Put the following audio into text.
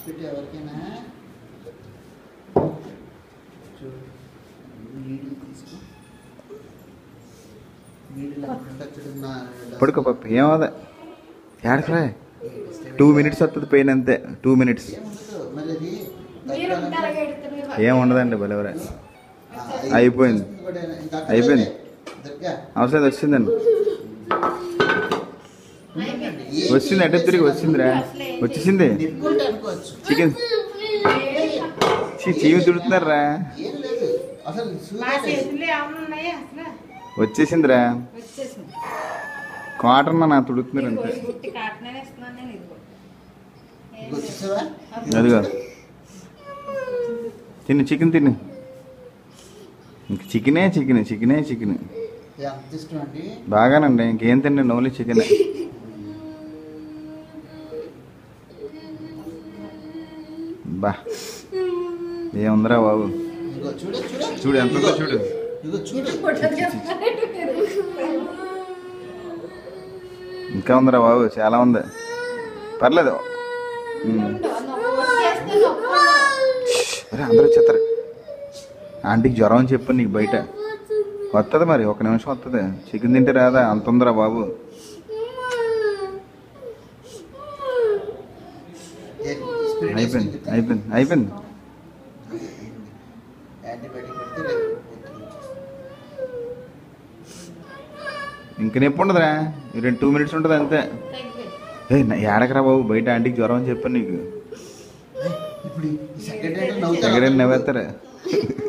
పెట్టి ఎవరికైనా చూడు నీళ్ళు తీసుకో నీళ్ళు లేకుండా చూడు నా పడుకో పప్పు ఏమవుదా ఏడకరా టూ మినిట్స్ వస్తుంది పెయిన్ అంతే టూ మినిట్స్ ఏముండదు మరి అది మీరు ఉంటే అలాగే ఎడుతున్నారు. ఏం ఉండదండి బలెవరే ఆ, అయిపోయింది. కూడా ఇంకా అక్కడ అయిపోయింది. దుర్గా అవసరం లేదు, వచ్చిందండి అయిపోయింది. వచ్చింది అటే తిరిగి వచ్చిందిరా వచ్చేసింది నిప్పుకుంటే అనుకోవచ్చు చికెన్ చీ చీవి తుడుతున్నారా ఏం లేదు అసలు మా సూర్యుడు చేతుల్లో ఏమన్నా ఉన్నాయా అసలు వచ్చేసిందిరా వచ్చేసింది క్వార్టర్ నా తుడుతున్నారు అంతే ఇదిగో, ఈ గుట్టి కాటనే ఇస్తున్నాను నేను ఇదిగో ఏం లేదు. వచ్చేసావా అదిగో తిను చికెన్ తిను ఇంక చికెనే చికెన్ చికెనే చికెన్ ఎంత ఇష్టం అండి బాగానండి ఇంకేం తిండి ఓన్లీ చికెన్ బా ఏముందిరా బాబు ఇదిగో చూడు చూడు చూడు ఎంత ఉందో చూడు ఇదిగో చూడు పొట్టలు చేస్తున్నట్టు మీరు. ఇంకా ఉందిరా బాబు చాలా ఉంది పర్లేదు ఉమ్. ఉండు, నొప్పి వచ్చేస్తే నొప్పి ఉండదు. అరే అందరూ వచ్చేస్తారు ఆంటీకి జ్వరం అని చెప్పు నీకు బయట వస్తుంది మరి ఒక నిమిషం వస్తుంది చికెన్ తింటే రాదా అంత ఉందిరా బాబు స్ప్రెడ్ అయిపోయింది చేసుకుంటే. అయిపోయింది అయిపోయింది యాంటీబయాటిక్ పెడితే రేపు పోతుంది. ఇంక నొప్పి ఉండదురా ఈ రెండు టూ మినిట్స్ ఉంటుంది అంతే తగ్గిపోయింది. ఏ నా- ఏడకరా బాబు బయట ఆంటీకి జ్వరం అని చెప్పాను నీకు ఇప్పుడు ఈ సెక్రటరీ నవ్వుతారు ఎక్కడైనా నవ్వేస్తారా